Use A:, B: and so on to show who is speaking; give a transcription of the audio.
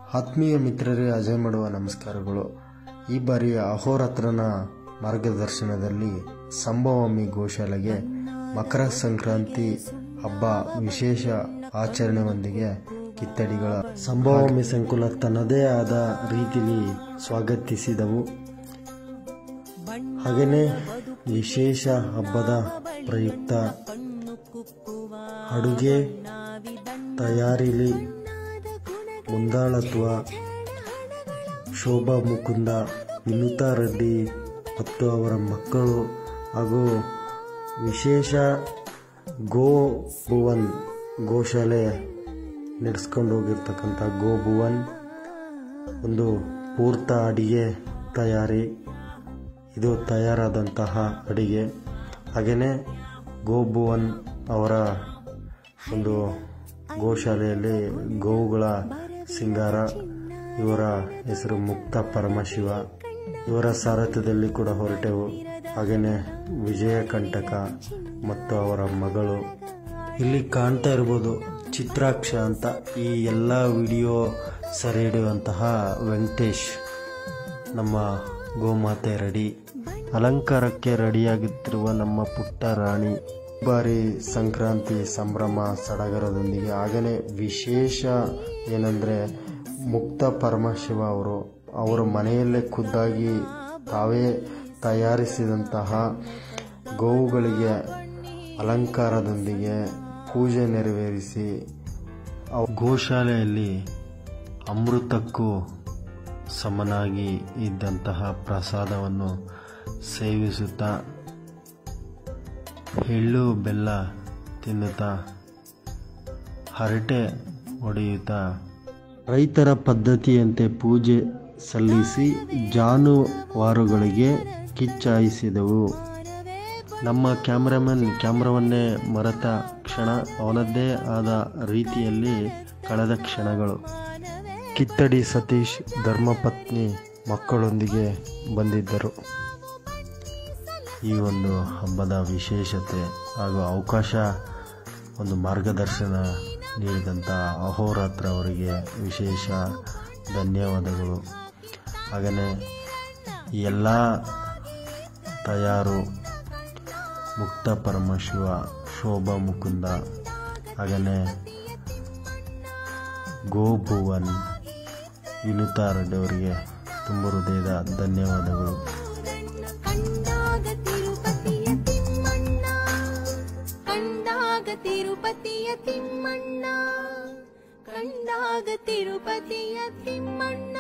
A: ಆತ್ಮೀಯ ಮಿತ್ರರೇ ಅಜಯ್ ಮಾಡುವ ನಮಸ್ಕಾರಗಳು ಈ ಬಾರಿ ಅಹೋರಾತ್ರನ ಮಾರ್ಗದರ್ಶನದಲ್ಲಿ ಸಂಭವಮಿ ಗೋಶಾಲೆಗೆ ಮಕರ ಸಂಕ್ರಾಂತಿ ಹಬ್ಬ ವಿಶೇಷ ಆಚರಣೆಯೊಂದಿಗೆ ಕಿತ್ತಡಿಗಳ ಸಂಭವಮಿ ಸಂಕುಲ ತನ್ನದೇ ಆದ ರೀತಿಯಲ್ಲಿ ಸ್ವಾಗತಿಸಿದವು ಹಾಗೆಯೇ ವಿಶೇಷ ಹಬ್ಬದ ಪ್ರಯುಕ್ತ ಅಡುಗೆ ತಯಾರಿಲಿ ಮುಂದಾಳತ್ವ ಶೋಭಾ ಮುಕುಂದ ವಿನುತಾ ರೆಡ್ಡಿ ಮತ್ತು ಅವರ ಮಕ್ಕಳು ಹಾಗೂ ವಿಶೇಷ ಗೋ ಭುವನ್ ಗೋಶಾಲೆ ನಡೆಸ್ಕೊಂಡು ಹೋಗಿರ್ತಕ್ಕಂಥ ಗೋ ಭುವನ್ ಒಂದು ಪೂರ್ತ ಅಡಿಗೆ ತಯಾರಿ ಇದು ತಯಾರಾದಂತಹ ಅಡಿಗೆ ಹಾಗೆಯೇ ಗೋಭುವನ್ ಅವರ ಒಂದು ಗೋಶಾಲೆಯಲ್ಲಿ ಗೋವುಗಳ ಸಿಂಗಾರ ಇವರ ಹೆಸರು ಮುಕ್ತ ಪರಮಶಿವ ಇವರ ಸಾರಥ್ಯದಲ್ಲಿ ಕೂಡ ಹೊರಟೆವು ಹಾಗೆಯೇ ವಿಜಯ ಕಂಟಕ ಮತ್ತು ಅವರ ಮಗಳು ಇಲ್ಲಿ ಕಾಣ್ತಾ ಇರ್ಬೋದು ಚಿತ್ರಾಕ್ಷ ಅಂತ ಈ ಎಲ್ಲ ವಿಡಿಯೋ ಸೆರೆ ಹಿಡಿಯುವಂತಹ ವೆಂಕಟೇಶ್ ನಮ್ಮ ಗೋಮಾತೆ ರೆಡಿ ಅಲಂಕಾರಕ್ಕೆ ರೆಡಿಯಾಗುತ್ತಿರುವ ನಮ್ಮ ಪುಟ್ಟ ರಾಣಿ ಈ ಬಾರಿ ಸಂಕ್ರಾಂತಿ ಸಂಭ್ರಮ ಸಡಗರದೊಂದಿಗೆ ಹಾಗೆಯೇ ವಿಶೇಷ ಏನಂದರೆ ಮುಕ್ತ ಪರಮಶಿವ ಅವರು ಅವರ ಮನೆಯಲ್ಲೇ ಖುದ್ದಾಗಿ ತಾವೇ ತಯಾರಿಸಿದಂತಹ ಗೋವುಗಳಿಗೆ ಅಲಂಕಾರದೊಂದಿಗೆ ಪೂಜೆ ನೆರವೇರಿಸಿ ಅವ್- ಗೋಶಾಲೆಯಲ್ಲಿ ಅಮೃತಕ್ಕೂ ಸಮನಾಗಿ ಇದ್ದಂತಹ ಪ್ರಸಾದವನ್ನು ಸೇವಿಸುತ್ತಾ ಎಳ್ಳು ಬೆಲ್ಲ ತಿನ್ನುತ್ತಾ ಹರಟೆ ಹೊಡೆಯುತ್ತಾ ರೈತರ ಪದ್ಧತಿಯಂತೆ ಪೂಜೆ ಸಲ್ಲಿಸಿ ಜಾನುವಾರುಗಳಿಗೆ ಕಿಚ್ಚಾಯಿಸಿದವು ನಮ್ಮ ಕ್ಯಾಮ್ರಾಮನ್ ಕ್ಯಾಮ್ರಾವನ್ನೇ ಮರೆತ ಕ್ಷಣ ಅವನದ್ದೇ ಆದ ರೀತಿಯಲ್ಲಿ ಕಳೆದ ಕ್ಷಣಗಳು ಕಿತ್ತಡಿ ಸತೀಶ್ ಧರ್ಮಪತ್ನಿ ಮಕ್ಕಳೊಂದಿಗೆ ಬಂದಿದ್ದರು ಈ ಒಂದು ಹಬ್ಬದ ವಿಶೇಷತೆ ಹಾಗೂ ಅವಕಾಶ ಒಂದು ಮಾರ್ಗದರ್ಶನ ನೀಡಿದಂಥ ಅಹೋರಾತ್ರ ಅವರಿಗೆ ವಿಶೇಷ ಧನ್ಯವಾದಗಳು ಹಾಗೆಯೇ ಎಲ್ಲ ತಯಾರು ಮುಕ್ತ ಪರಮಶಿವ ಶೋಭಾ ಮುಕುಂದ ಹಾಗೆಯೇ ಗೋಭುವನ್ ವಿನುತಾ ರೆಡ್ಡಿ ಅವರಿಗೆ ತುಂಬ ಹೃದಯದ ಧನ್ಯವಾದಗಳು
B: ಕಂಡಾಗ ತಿರುಪತಿಯ ತಿಮ್ಮಣ್ಣ ಕಂಡಾಗ ತಿರುಪತಿಯ ತಿಮ್ಮಣ್ಣ ಕಂಡಾಗ ತಿರುಪತಿಯ ತಿಮ್ಮಣ್ಣ